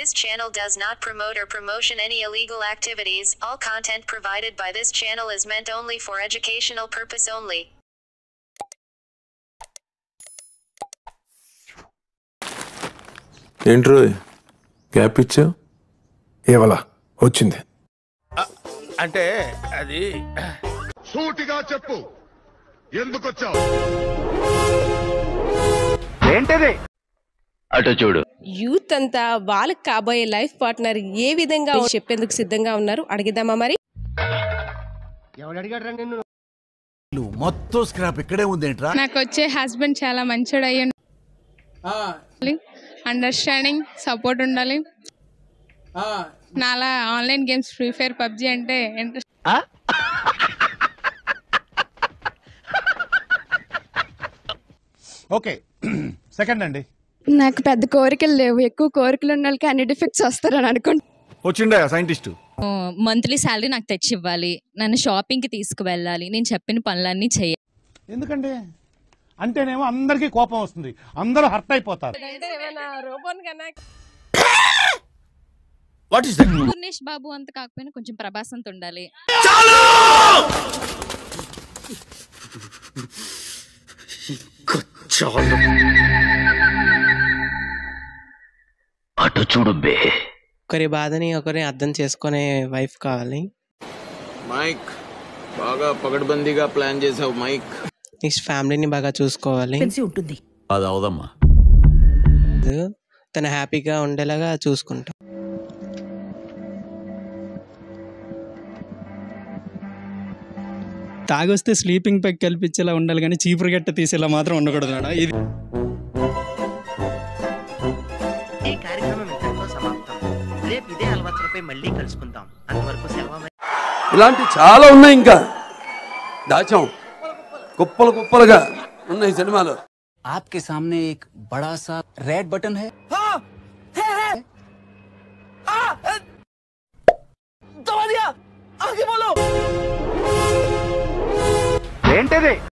This channel does not promote or promotion any illegal activities. All content provided by this channel is meant only for educational purpose only. ఏంట్రో gap ఇచ్చావు ఏవలా వచ్చింది అంటే అది సూటిగా చెప్పు ఎందుకొచ్చావు అటు చూడు యూత్ అంతా వాళ్ళకి కాబోయే లైఫ్ పార్ట్నర్ ఏ విధంగా చెప్పేందుకు సిద్ధంగా ఉన్నారు అడిగిద్దామా మరి మొత్తం స్క్రాప్ ఇక్కడే ఉందేంట్రా నాకు వచ్చే హస్బెండ్ చాలా మంచోడు అయ్యండి అండర్స్టాండింగ్ సపోర్ట్ ఉండాలి నాలా online games free fire PUBG అంటే ఇంట్రెస్ట్ ఓకే సెకండ్ అండి నాకు పెద్ద కోరికలు లేవు ఎక్కువ కోరికలు ఉన్న వాళ్ళకి అన్ని డిఫెక్ట్స్ వస్తారని అనుకుంటా వచ్చిండే సైంటిస్ట్ మంత్లీ శాలరీ నాకు తెచ్చి ఇవ్వాలి నన్ను షాపింగ్కి తీసుకువెళ్ళాలి నేను చెప్పిన పనులన్నీ చేయాలి ఎందుకండి అంటేనేమో అందరికీ కోపం వస్తుంది అందరూ హర్ట్ అయిపోతారు what is that Purnesh Babu అంత కాకపోయినా కొంచెం ప్రభాస్ అంత ఉండాలి అటు చూడు బే ఒకరి బాధని ఒకరి అర్థం చేసుకునే వైఫ్ కావాలి మైక్ బాగా పగడ్బందీగా ప్లాన్ చేసావు మైక్ నెక్స్ట్ ఫ్యామిలీని బాగా చూసుకోవాలి ఉంటుంది అది అవదమ్మా తను హ్యాపీగా ఉండేలాగా చూసుకుంటాం తాగొస్తే స్లీపింగ్ పెక్ కల్పించేలా ఉండాలి కానీ చీపురు గట్ట తీసేలా మాత్రం ఉండకూడదు నాన్న. ఇది ఈ కార్యక్రమం ఇంతటితో సమాప్తం రేపు ఇదే అలవాట్లపై మళ్ళీ కలుసుకుందాం అంతవరకు సెలవు ఇలాంటి చాలా ఉన్నాయి ఇంకా దాచాం కుప్పలు కుప్పలుగా ఉన్నాయి సినిమాలు आपके सामने एक बड़ा सा रेड बटन है ఏంటది